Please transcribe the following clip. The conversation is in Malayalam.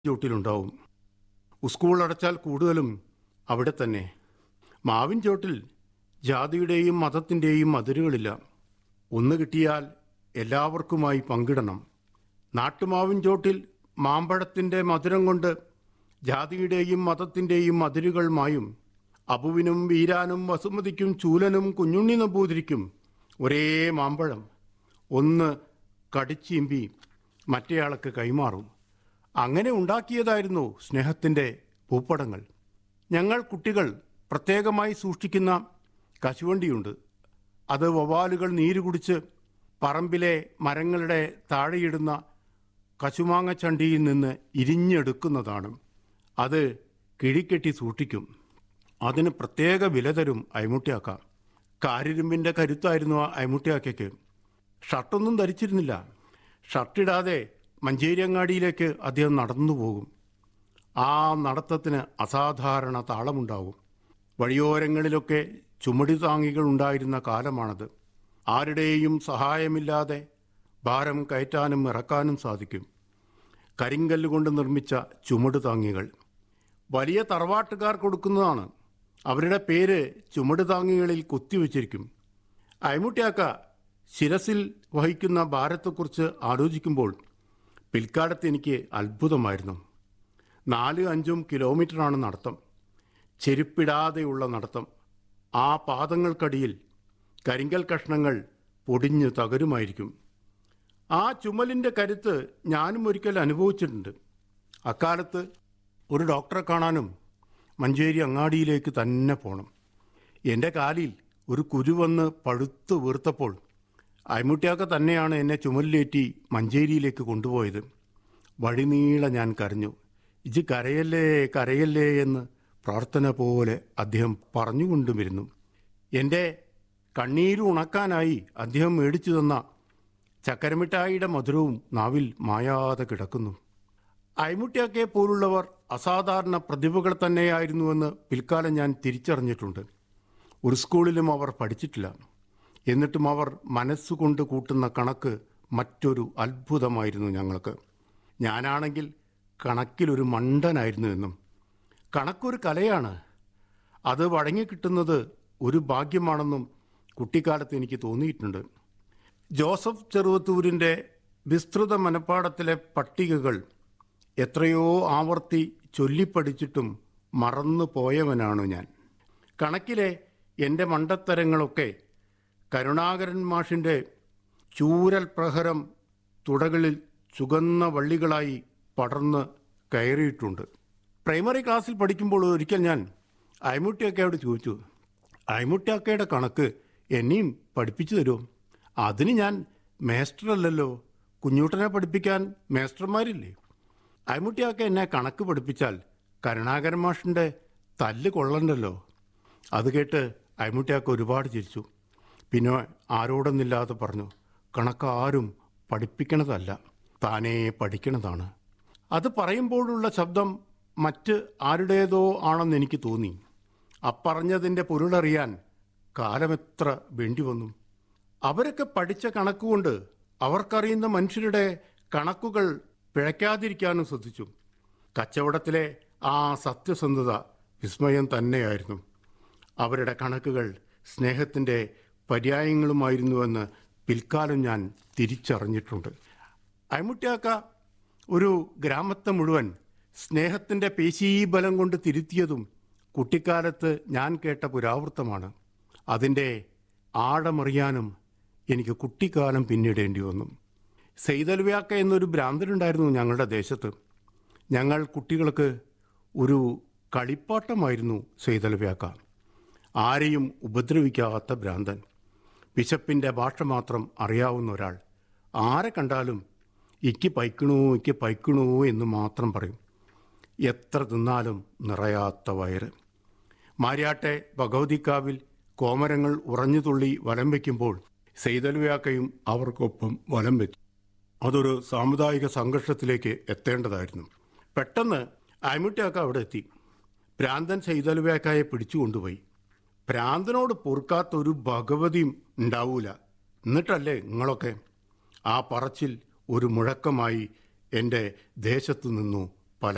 ചോട്ടിലുണ്ടാവും സ്കൂൾ അടച്ചാൽ കൂടുതലും അവിടെ തന്നെ മാവിൻ ചോട്ടിൽ ജാതിയുടെയും മതത്തിൻ്റെയും അതിരുകളില്ല ഒന്ന് കിട്ടിയാൽ എല്ലാവർക്കുമായി പങ്കിടണം നാട്ടുമാവിൻ ചോട്ടിൽ മാമ്പഴത്തിൻ്റെ മധുരം കൊണ്ട് ജാതിയുടെയും മതത്തിൻ്റെയും അതിരുകൾ മായും അബുവിനും വീരാനും വസുമതിക്കും ചൂലനും കുഞ്ഞുണ്ണി നമ്പൂതിരിക്കും ഒരേ മാമ്പഴം ഒന്ന് കടിച്ചിമ്പി മറ്റേയാൾക്ക് കൈമാറും അങ്ങനെ ഉണ്ടാക്കിയതായിരുന്നു സ്നേഹത്തിൻ്റെ പൂപ്പടങ്ങൾ ഞങ്ങൾ കുട്ടികൾ പ്രത്യേകമായി സൂക്ഷിക്കുന്ന കശുവണ്ടിയുണ്ട് അത് വവ്വാലുകൾ നീര് കുടിച്ച് പറമ്പിലെ മരങ്ങളുടെ താഴെയിടുന്ന കശുമാങ്ങ ചണ്ടിയിൽ നിന്ന് ഇരിഞ്ഞെടുക്കുന്നതാണ് അത് കിഴിക്കെട്ടി സൂക്ഷിക്കും അതിന് പ്രത്യേക വില തരും അയമുട്ടിയാക്ക കാരിരുമ്പിൻ്റെ കരുത്തായിരുന്നു ആ അയമുട്ടിയാക്കയ്ക്ക് ഷർട്ടൊന്നും ധരിച്ചിരുന്നില്ല ഷർട്ടിടാതെ മഞ്ചേരിയങ്ങാടിയിലേക്ക് അദ്ദേഹം നടന്നു പോകും ആ നടത്തത്തിന് അസാധാരണ താളമുണ്ടാവും വഴിയോരങ്ങളിലൊക്കെ ചുമടി താങ്ങികൾ ഉണ്ടായിരുന്ന കാലമാണത് ആരുടെയും സഹായമില്ലാതെ ഭാരം കയറ്റാനും ഇറക്കാനും സാധിക്കും കരിങ്കല്ല് കൊണ്ട് നിർമ്മിച്ച ചുമട് താങ്ങികൾ വലിയ തറവാട്ടുകാർ കൊടുക്കുന്നതാണ് അവരുടെ പേര് ചുമട് താങ്ങികളിൽ കൊത്തിവെച്ചിരിക്കും അയമുട്ടിയാക്ക ശിരസിൽ വഹിക്കുന്ന ഭാരത്തെക്കുറിച്ച് ആലോചിക്കുമ്പോൾ പിൽക്കാലത്ത് എനിക്ക് അത്ഭുതമായിരുന്നു നാല് അഞ്ചും കിലോമീറ്ററാണ് നടത്തം ചെരുപ്പിടാതെയുള്ള നടത്തം ആ പാദങ്ങൾക്കടിയിൽ കരിങ്കൽ കഷ്ണങ്ങൾ പൊടിഞ്ഞ് തകരുമായിരിക്കും ആ ചുമലിൻ്റെ കരുത്ത് ഞാനും ഒരിക്കൽ അനുഭവിച്ചിട്ടുണ്ട് അക്കാലത്ത് ഒരു ഡോക്ടറെ കാണാനും മഞ്ചേരി അങ്ങാടിയിലേക്ക് തന്നെ പോകണം എൻ്റെ കാലിൽ ഒരു കുരു വന്ന് പഴുത്ത് വീർത്തപ്പോൾ അയമുട്ടിയാക്ക തന്നെയാണ് എന്നെ ചുമലിലേറ്റി മഞ്ചേരിയിലേക്ക് കൊണ്ടുപോയത് വഴിനീളെ ഞാൻ കരഞ്ഞു ഇജ് കരയല്ലേ കരയല്ലേ എന്ന് പ്രാർത്ഥന പോലെ അദ്ദേഹം പറഞ്ഞുകൊണ്ടുമിരുന്നു എൻ്റെ കണ്ണീര് ഉണക്കാനായി അദ്ദേഹം മേടിച്ചു തന്ന ചക്കരമിഠായിയുടെ മധുരവും നാവിൽ മായാതെ കിടക്കുന്നു അയമുട്ടിയാക്കെ പോലുള്ളവർ അസാധാരണ പ്രതിഭകൾ തന്നെയായിരുന്നുവെന്ന് പിൽക്കാലം ഞാൻ തിരിച്ചറിഞ്ഞിട്ടുണ്ട് ഒരു സ്കൂളിലും അവർ പഠിച്ചിട്ടില്ല എന്നിട്ടും അവർ മനസ്സുകൊണ്ട് കൂട്ടുന്ന കണക്ക് മറ്റൊരു അത്ഭുതമായിരുന്നു ഞങ്ങൾക്ക് ഞാനാണെങ്കിൽ കണക്കിലൊരു മണ്ടനായിരുന്നു എന്നും കണക്കൊരു കലയാണ് അത് വഴങ്ങിക്കിട്ടുന്നത് ഒരു ഭാഗ്യമാണെന്നും കുട്ടിക്കാലത്ത് എനിക്ക് തോന്നിയിട്ടുണ്ട് ജോസഫ് ചെറുവത്തൂരിൻ്റെ വിസ്തൃത മനപ്പാടത്തിലെ പട്ടികകൾ എത്രയോ ആവർത്തി ചൊല്ലിപ്പഠിച്ചിട്ടും മറന്നു പോയവനാണു ഞാൻ കണക്കിലെ എൻ്റെ മണ്ടത്തരങ്ങളൊക്കെ കരുണാകരൻ മാഷിൻ്റെ ചൂരൽ പ്രഹരം തുടകളിൽ ചുകന്ന വള്ളികളായി പടർന്ന് കയറിയിട്ടുണ്ട് പ്രൈമറി ക്ലാസ്സിൽ പഠിക്കുമ്പോൾ ഒരിക്കൽ ഞാൻ അയമുട്ടിയക്കയോട് ചോദിച്ചു അയമുട്ടിയക്കയുടെ കണക്ക് എന്നെയും പഠിപ്പിച്ചു തരുമോ അതിന് ഞാൻ മേസ്റ്ററല്ലല്ലോ കുഞ്ഞൂട്ടനെ പഠിപ്പിക്കാൻ മേസ്റ്റർമാരില്ലേ അയമുട്ടിയാക്ക എന്നെ കണക്ക് പഠിപ്പിച്ചാൽ കരുണാകരൻ മാഷിൻ്റെ തല്ല് കൊള്ളണ്ടല്ലോ അത് കേട്ട് അയമുട്ടിയാക്ക ഒരുപാട് ചിരിച്ചു പിന്നെ ആരോടൊന്നില്ലാതെ പറഞ്ഞു കണക്ക് ആരും പഠിപ്പിക്കണതല്ല താനേ പഠിക്കണതാണ് അത് പറയുമ്പോഴുള്ള ശബ്ദം മറ്റ് ആരുടേതോ ആണെന്ന് എനിക്ക് തോന്നി അപ്പറഞ്ഞതിൻ്റെ പൊരുളറിയാൻ കാലമെത്ര വേണ്ടി വന്നു അവരൊക്കെ പഠിച്ച കണക്കുകൊണ്ട് അവർക്കറിയുന്ന മനുഷ്യരുടെ കണക്കുകൾ പിഴയ്ക്കാതിരിക്കാനും ശ്രദ്ധിച്ചു കച്ചവടത്തിലെ ആ സത്യസന്ധത വിസ്മയം തന്നെയായിരുന്നു അവരുടെ കണക്കുകൾ സ്നേഹത്തിൻ്റെ പര്യായങ്ങളുമായിരുന്നുവെന്ന് പിൽക്കാലം ഞാൻ തിരിച്ചറിഞ്ഞിട്ടുണ്ട് അയമുട്ടിയാക്ക ഒരു ഗ്രാമത്തെ മുഴുവൻ സ്നേഹത്തിൻ്റെ പേശീബലം കൊണ്ട് തിരുത്തിയതും കുട്ടിക്കാലത്ത് ഞാൻ കേട്ട പുരാവൃത്തമാണ് അതിൻ്റെ ആഴമറിയാനും എനിക്ക് കുട്ടിക്കാലം പിന്നിടേണ്ടി വന്നു സെയ്തൽവ്യാക്ക എന്നൊരു ഭ്രാന്തനുണ്ടായിരുന്നു ഞങ്ങളുടെ ദേശത്ത് ഞങ്ങൾ കുട്ടികൾക്ക് ഒരു കളിപ്പാട്ടമായിരുന്നു സെയ്തൽവ്യാക്ക ആരെയും ഉപദ്രവിക്കാത്ത ഭ്രാന്തൻ വിശപ്പിൻ്റെ ഭാഷ മാത്രം അറിയാവുന്ന ഒരാൾ ആരെ കണ്ടാലും ഇക്ക് പൈക്കണോ ഇക്ക് പൈക്കണോ എന്ന് മാത്രം പറയും എത്ര തിന്നാലും നിറയാത്ത വയറ് മാര്യാട്ടെ ഭഗവതിക്കാവിൽ കോമരങ്ങൾ ഉറഞ്ഞുതുള്ളി വലം വയ്ക്കുമ്പോൾ സെയ്തൽവ്യാക്കയും അവർക്കൊപ്പം വലം വെച്ചു അതൊരു സാമുദായിക സംഘർഷത്തിലേക്ക് എത്തേണ്ടതായിരുന്നു പെട്ടെന്ന് അയമുട്ടിയാക്ക അവിടെ എത്തി ഭ്രാന്തൻ സെയ്തൽവ്യാക്കായെ പിടിച്ചുകൊണ്ടുപോയി ഭ്രാന്തനോട് പൊറുക്കാത്ത ഒരു ഭഗവതിയും ഉണ്ടാവൂല എന്നിട്ടല്ലേ നിങ്ങളൊക്കെ ആ പറച്ചിൽ ഒരു മുഴക്കമായി എൻ്റെ ദേശത്തു നിന്നു